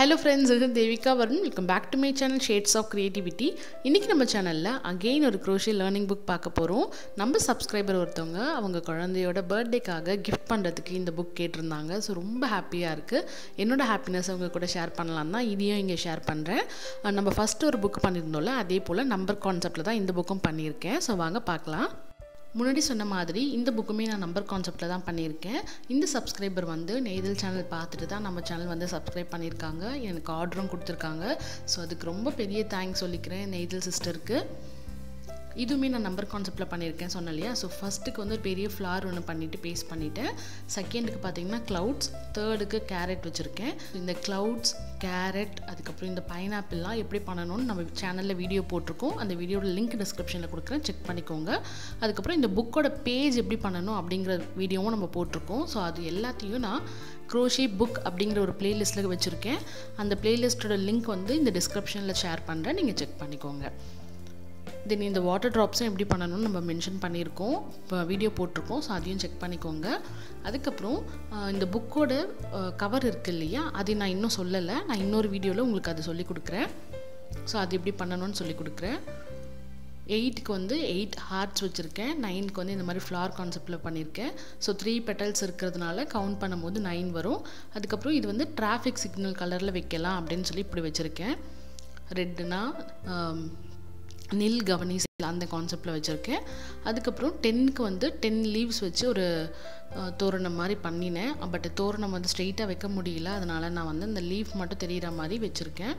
hello friends இது Devika Varun welcome back to my channel shades of creativity இன்றைக்கி நம்ம சேனலில் அகெயின் ஒரு க்ரோஷி லேர்னிங் புக் பார்க்க போகிறோம் நம்ம சப்ஸ்கிரைபர் ஒருத்தவங்க அவங்க குழந்தையோட பர்த்டேக்காக கிஃப்ட் பண்ணுறதுக்கு இந்த புக் கேட்டிருந்தாங்க ஸோ ரொம்ப ஹாப்பியாக இருக்குது என்னோட ஹாப்பினஸ் அவங்க கூட ஷேர் பண்ணலாம் தான் இதையும் இங்கே ஷேர் பண்ணுறேன் நம்ம ஃபஸ்ட்டு ஒரு புக் பண்ணியிருந்தோம்ல அதே போல் நம்பர் கான்செப்டில் தான் இந்த புக்கும் பண்ணியிருக்கேன் ஸோ வாங்க பார்க்கலாம் முன்னாடி சொன்ன மாதிரி இந்த புக்குமே நான் நம்பர் கான்செப்டில் தான் பண்ணியிருக்கேன் இந்த சப்ஸ்கிரைபர் வந்து நெய்தல் சேனல் பார்த்துட்டு தான் நம்ம சேனல் வந்து சப்ஸ்கிரைப் பண்ணியிருக்காங்க எனக்கு ஆர்டரும் கொடுத்துருக்காங்க ஸோ அதுக்கு ரொம்ப பெரிய தேங்க்ஸ் சொல்லிக்கிறேன் நெய்தல் சிஸ்டருக்கு இதுவுமே நான் நம்பர் கான்செப்டில் பண்ணியிருக்கேன் சொன்னேன் இல்லையா ஸோ ஃபஸ்ட்டுக்கு வந்து ஒரு பெரிய ஃப்ளார் ஒன்று பண்ணிவிட்டு பேஸ்ட் பண்ணிவிட்டேன் செகண்டுக்கு பார்த்தீங்கன்னா க்ளவுட்ஸ் தேர்டுக்கு கேரட் வச்சுருக்கேன் இந்த க்ளவுட்ஸ் கேரட் அதுக்கப்புறம் இந்த பைனாப்பிள்லாம் எப்படி பண்ணணும்னு நம்ம சேனலில் வீடியோ போட்டிருக்கோம் அந்த வீடியோட லிங்க் டிஸ்கிரிப்ஷனில் கொடுக்குறேன் செக் பண்ணிக்கோங்க அதுக்கப்புறம் இந்த புக்கோட பேஜ் எப்படி பண்ணணும் அப்படிங்கிற வீடியோவும் நம்ம போட்டிருக்கோம் ஸோ அது எல்லாத்தையும் நான் க்ரோஷி புக் அப்படிங்கிற ஒரு பிளேலிஸ்ட்டில் வச்சுருக்கேன் அந்த பிளேலிஸ்ட்டோட லிங்க் வந்து இந்த டிஸ்கிரிப்ஷனில் ஷேர் பண்ணுறேன் நீங்கள் செக் பண்ணிக்கோங்க தென் இந்த வாட்டர் ட்ராப்ஸும் எப்படி பண்ணணும்னு நம்ம மென்ஷன் பண்ணியிருக்கோம் இப்போ வீடியோ போட்டிருக்கோம் ஸோ அதையும் செக் பண்ணிக்கோங்க அதுக்கப்புறம் இந்த புக்கோட கவர் இருக்குது இல்லையா அது நான் இன்னும் சொல்லலை நான் இன்னொரு வீடியோவில் உங்களுக்கு அது சொல்லி கொடுக்குறேன் ஸோ அது எப்படி பண்ணணும்னு சொல்லி கொடுக்குறேன் எயிட்டுக்கு வந்து எயிட் ஹார்ட்ஸ் வச்சுருக்கேன் நைனுக்கு வந்து இந்த மாதிரி ஃப்ளார் கான்செப்டில் பண்ணியிருக்கேன் ஸோ த்ரீ பெட்டல்ஸ் இருக்கிறதுனால கவுண்ட் பண்ணும்போது நைன் வரும் அதுக்கப்புறம் இது வந்து டிராஃபிக் சிக்னல் கலரில் வைக்கலாம் அப்படின்னு சொல்லி இப்படி வச்சுருக்கேன் ரெட்டுனா நில் கவனி அந்த கான்செப்டில் வச்சுருக்கேன் அதுக்கப்புறம் டென்னுக்கு வந்து டென் லீவ்ஸ் வச்சு ஒரு தோரணம் மாதிரி பண்ணினேன் பட் தோரணம் வந்து ஸ்ட்ரெயிட்டாக வைக்க முடியல அதனால் நான் வந்து இந்த லீஃப் மட்டும் தெரிகிற மாதிரி வச்சுருக்கேன்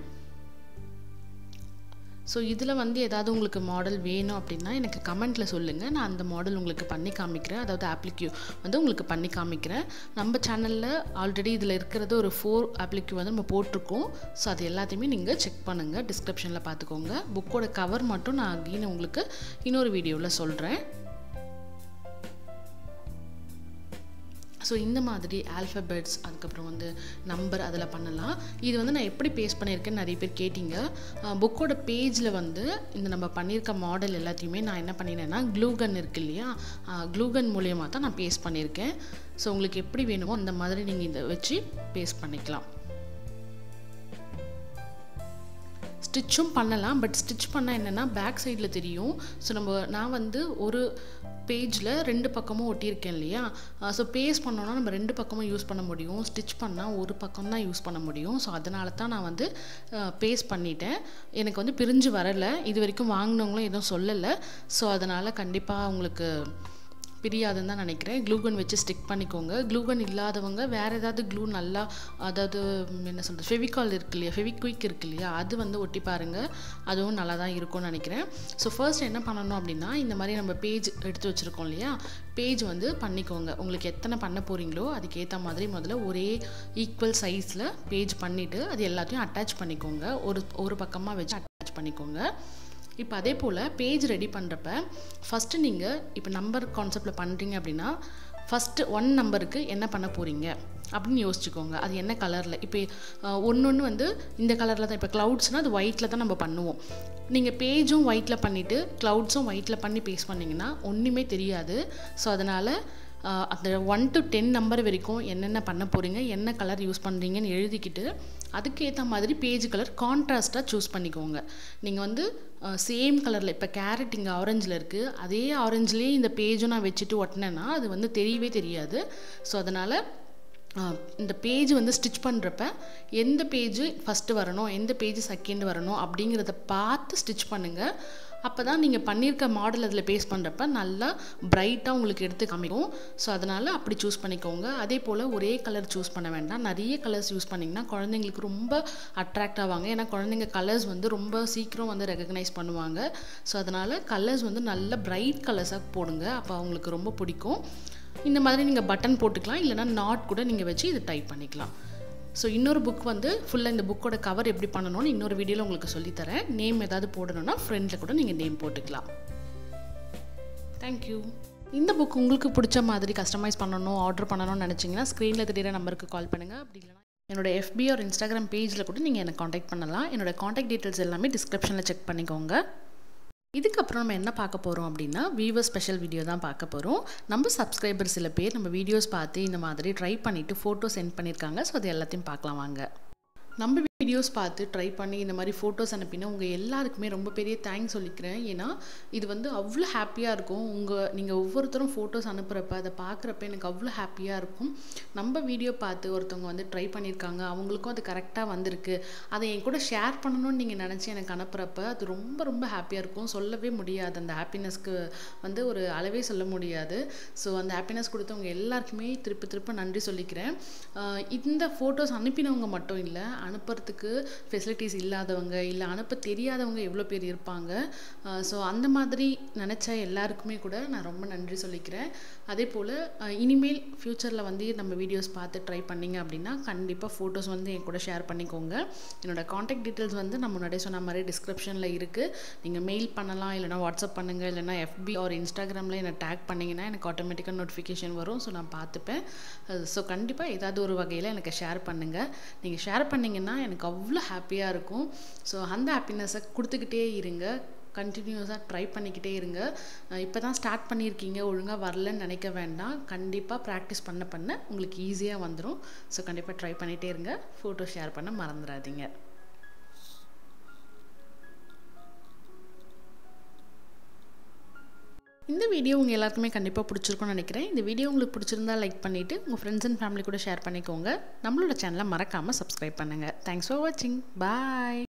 ஸோ இதில் வந்து ஏதாவது உங்களுக்கு மாடல் வேணும் அப்படின்னா எனக்கு கமெண்ட்டில் சொல்லுங்கள் நான் அந்த மாடல் உங்களுக்கு பண்ணி காமிக்கிறேன் அதாவது ஆப்ளிக்யூ வந்து உங்களுக்கு பண்ணி காமிக்கிறேன் நம்ம சேனலில் ஆல்ரெடி இதில் இருக்கிறது ஒரு ஃபோர் ஆப்ளிக்யூ வந்து நம்ம போட்டிருக்கோம் ஸோ அது எல்லாத்தையுமே நீங்கள் செக் பண்ணுங்கள் டிஸ்கிரிப்ஷனில் பார்த்துக்கோங்க புக்கோட கவர் மட்டும் நான் அகெயின் உங்களுக்கு இன்னொரு வீடியோவில் சொல்கிறேன் ஸோ இந்த மாதிரி ஆல்ஃபபெட்ஸ் அதுக்கப்புறம் வந்து நம்பர் அதில் பண்ணலாம் இது வந்து நான் எப்படி பேஸ்ட் பண்ணியிருக்கேன்னு நிறைய பேர் கேட்டிங்க புக்கோட பேஜில் வந்து இந்த நம்ம பண்ணியிருக்க மாடல் எல்லாத்தையுமே நான் என்ன பண்ணினேன்னா க்ளூகன் இருக்கு இல்லையா க்ளூகன் மூலியமாக தான் நான் பேஸ்ட் பண்ணியிருக்கேன் ஸோ உங்களுக்கு எப்படி வேணுமோ அந்த மாதிரி நீங்கள் இதை வச்சு பேஸ்ட் பண்ணிக்கலாம் ஸ்டிச்சும் பண்ணலாம் பட் ஸ்டிச் பண்ணால் என்னென்னா பேக் சைடில் தெரியும் ஸோ நம்ம நான் வந்து ஒரு பேஜில் ரெண்டு பக்கமும் ஒட்டியிருக்கேன் இல்லையா ஸோ பேஸ்ட் பண்ணோன்னா நம்ம ரெண்டு பக்கமும் யூஸ் பண்ண முடியும் ஸ்டிச் பண்ணால் ஒரு பக்கம் தான் யூஸ் பண்ண முடியும் ஸோ அதனால தான் நான் வந்து பேஸ்ட் பண்ணிட்டேன் எனக்கு வந்து பிரிஞ்சு வரலை இது வரைக்கும் வாங்கினவங்களும் எதுவும் சொல்லலை ஸோ அதனால் கண்டிப்பாக உங்களுக்கு பிரியாதுன்னு தான் நினைக்கிறேன் க்ளூகன் வச்சு ஸ்டிக் பண்ணிக்கோங்க க்ளூகன் இல்லாதவங்க வேறு ஏதாவது க்ளூ நல்லா அதாவது என்ன சொல்கிறது ஃபெவிகால் இருக்கு இல்லையா ஃபெவிக்விக் இருக்கு இல்லையா அது வந்து ஒட்டி பாருங்கள் அதுவும் நல்லா தான் இருக்கும்னு நினைக்கிறேன் ஸோ ஃபர்ஸ்ட் என்ன பண்ணணும் அப்படின்னா இந்த மாதிரி நம்ம பேஜ் எடுத்து வச்சுருக்கோம் இல்லையா பேஜ் வந்து பண்ணிக்கோங்க உங்களுக்கு எத்தனை பண்ண போகிறீங்களோ அதுக்கேற்ற மாதிரி முதல்ல ஒரே ஈக்குவல் சைஸில் பேஜ் பண்ணிவிட்டு அது எல்லாத்தையும் அட்டாச் பண்ணிக்கோங்க ஒரு ஒரு பக்கமாக வச்சு அட்டாச் பண்ணிக்கோங்க இப்போ அதே போல் பேஜ் ரெடி பண்ணுறப்ப ஃபஸ்ட்டு நீங்கள் இப்போ நம்பர் கான்செப்டில் பண்ணுறீங்க அப்படின்னா ஃபஸ்ட்டு ஒன் நம்பருக்கு என்ன பண்ண போகிறீங்க அப்படின்னு யோசிச்சுக்கோங்க அது என்ன கலரில் இப்போ ஒன்று ஒன்று வந்து இந்த கலரில் தான் இப்போ க்ளவுட்ஸ்னால் அது ஒயிட்டில் தான் நம்ம பண்ணுவோம் நீங்கள் பேஜும் ஒயிட்டில் பண்ணிவிட்டு க்ளவுட்ஸும் ஒயிட்டில் பண்ணி பேஸ்ட் பண்ணிங்கன்னா ஒன்றுமே தெரியாது ஸோ அதனால் அந்த ஒன் டு டென் நம்பர் வரைக்கும் என்னென்ன பண்ண போகிறீங்க என்ன கலர் யூஸ் பண்ணுறீங்கன்னு எழுதிக்கிட்டு அதுக்கேற்ற மாதிரி பேஜ் கலர் கான்ட்ராஸ்ட்டாக சூஸ் பண்ணிக்கோங்க நீங்கள் வந்து சேம் கலரில் இப்போ கேரட் இங்கே ஆரஞ்சில் இருக்குது அதே ஆரஞ்சுலேயே இந்த பேஜும் நான் வச்சுட்டு ஒட்டினேன்னா அது வந்து தெரியவே தெரியாது ஸோ அதனால் இந்த பேஜ் வந்து ஸ்டிச் பண்ணுறப்ப எந்த பேஜ் ஃபஸ்ட்டு வரணும் எந்த பேஜ் செகண்ட் வரணும் அப்படிங்கிறத பார்த்து ஸ்டிச் பண்ணுங்கள் அப்போ தான் நீங்கள் பண்ணியிருக்க மாடல் அதில் பேஸ் பண்ணுறப்ப நல்லா ப்ரைட்டாக உங்களுக்கு எடுத்து காமிக்கும் ஸோ அதனால் அப்படி சூஸ் பண்ணிக்கோங்க அதே போல் ஒரே கலர் சூஸ் பண்ண வேண்டாம் நிறைய கலர்ஸ் யூஸ் பண்ணிங்கன்னா குழந்தைங்களுக்கு ரொம்ப அட்ராக்ட் ஆவாங்க ஏன்னா குழந்தைங்க கலர்ஸ் வந்து ரொம்ப சீக்கிரம் வந்து ரெகக்னைஸ் பண்ணுவாங்க ஸோ அதனால் கலர்ஸ் வந்து நல்ல ப்ரைட் கலர்ஸாக போடுங்க அப்போ அவங்களுக்கு ரொம்ப பிடிக்கும் இந்த மாதிரி நீங்கள் பட்டன் போட்டுக்கலாம் இல்லைனா நாட் கூட நீங்கள் வச்சு இது டைப் பண்ணிக்கலாம் ஸோ இன்னொரு புக் வந்து ஃபுல்லாக இந்த புக்கோட கவர் எப்படி பண்ணணும்னு இன்னொரு வீடியோவில் உங்களுக்கு சொல்லித்தரேன் நேம் ஏதாவது போடணும்னா ஃப்ரெண்டில் கூட நீங்கள் நேம் போட்டுக்கலாம் தேங்க்யூ இந்த புக் உங்களுக்கு பிடிச்ச மாதிரி கஸ்டமைஸ் பண்ணணும் ஆர்டர் பண்ணணும்னு நினச்சிங்கன்னா ஸ்க்ரீனில் தெரியிற நம்பருக்கு கால் பண்ணுங்கள் அப்படி இல்லைனா என்னோட எஃபி ஒரு இன்ஸ்டாகிராம் பேஜில் கூட நீங்கள் என்னை காண்டாக்ட் பண்ணலாம் என்னோட காண்டாக்ட் டீட்டெயில்ஸ் எல்லாமே டிஸ்கிரிப்ஷனில் செக் பண்ணிக்கோங்க இதுக்கப்புறம் நம்ம என்ன பார்க்க போகிறோம் அப்படின்னா வீவர் ஸ்பெஷல் வீடியோ தான் பார்க்க போகிறோம் நம்ம சப்ஸ்கிரைபர் சில பேர் நம்ம வீடியோஸ் பார்த்து இந்த மாதிரி ட்ரை பண்ணிவிட்டு ஃபோட்டோ சென்ட் பண்ணியிருக்காங்க ஸோ அது எல்லாத்தையும் பார்க்கலாம் வாங்க நம்ம வீடியோஸ் பார்த்து ட்ரை பண்ணி இந்த மாதிரி ஃபோட்டோஸ் அனுப்பினா உங்கள் எல்லாருக்குமே ரொம்ப பெரிய தேங்க்ஸ் சொல்லிக்கிறேன் ஏன்னா இது வந்து அவ்வளோ ஹாப்பியாக இருக்கும் உங்கள் நீங்கள் ஒவ்வொருத்தரும் ஃபோட்டோஸ் அனுப்புகிறப்ப அதை பார்க்குறப்ப எனக்கு அவ்வளோ ஹாப்பியாக இருக்கும் நம்ம வீடியோ பார்த்து ஒருத்தவங்க வந்து ட்ரை பண்ணியிருக்காங்க அவங்களுக்கும் அது கரெக்டாக வந்திருக்கு அதை என் கூட ஷேர் பண்ணணும்னு நீங்கள் நினச்சி எனக்கு அனுப்புகிறப்ப அது ரொம்ப ரொம்ப ஹாப்பியாக இருக்கும் சொல்லவே முடியாது அந்த ஹாப்பினஸ்க்கு வந்து ஒரு அளவே சொல்ல முடியாது ஸோ அந்த ஹாப்பினஸ் கொடுத்தவங்க எல்லாருக்குமே திருப்பி திருப்பி நன்றி சொல்லிக்கிறேன் ஆஹ் இந்த ஃபோட்டோஸ் அனுப்பினவங்க மட்டும் இல்லை அனுப்புறதுக்கு ஃபெசிலிட்டிஸ் இல்லாதவங்க இல்லை அனுப்ப தெரியாதவங்க எவ்வளோ பேர் இருப்பாங்க ஸோ அந்த மாதிரி நினச்ச எல்லாருக்குமே கூட நான் ரொம்ப நன்றி சொல்லிக்கிறேன் அதே போல் இனிமேல் ஃப்யூச்சரில் வந்து நம்ம வீடியோஸ் பார்த்து ட்ரை பண்ணீங்க அப்படின்னா கண்டிப்பாக ஃபோட்டோஸ் வந்து என் கூட ஷேர் பண்ணிக்கோங்க என்னோட காண்டாக்ட் டீட்டெயில்ஸ் வந்து நான் முன்னாடியே சொன்ன மாதிரி டிஸ்கிரிப்ஷனில் இருக்குது நீங்கள் மெயில் பண்ணலாம் இல்லைனா வாட்ஸ்அப் பண்ணுங்கள் இல்லைனா எஃபி ஒரு இன்ஸ்டாகிராமில் என்னை டேக் பண்ணிங்கன்னா எனக்கு ஆட்டோமேட்டிக்காக நோட்டிஃபிகேஷன் வரும் ஸோ நான் பார்த்துப்பேன் ஸோ கண்டிப்பாக ஏதாவது ஒரு வகையில் எனக்கு ஷேர் பண்ணுங்கள் நீங்கள் ஷேர் பண்ணிங்கன்னா எனக்கு அவ்வளோ ஹாப்பியாக இருக்கும் ஸோ அந்த ஹாப்பினஸை கொடுத்துக்கிட்டே இருங்க கண்டினியூஸாக ட்ரை பண்ணிக்கிட்டே இருங்க இப்போ தான் ஸ்டார்ட் பண்ணியிருக்கீங்க ஒழுங்காக வரலன்னு நினைக்க வேண்டாம் கண்டிப்பாக ப்ராக்டிஸ் பண்ண பண்ண உங்களுக்கு ஈஸியாக வந்துடும் ஸோ கண்டிப்பாக ட்ரை பண்ணிகிட்டே இருங்க ஃபோட்டோ ஷேர் பண்ண மறந்துடாதீங்க இந்த வீடியோ உங்கள் எல்லாருக்குமே கண்டிப்பாக பிடிச்சிருக்கும்னு நினைக்கிறேன் இந்த வீடியோ உங்களுக்கு பிடிச்சிருந்தா லைக் பண்ணிவிட்டு உங்கள் ஃப்ரெண்ட்ஸ் அண்ட் ஃபேமிலி கூட ஷேர் பண்ணிக்கோங்க நம்மளோட சேனலை மறக்காமல் சப்ஸ்கிரைப் பண்ணுங்கள் தேங்க்ஸ் ஃபார் வாட்சிங் பாய்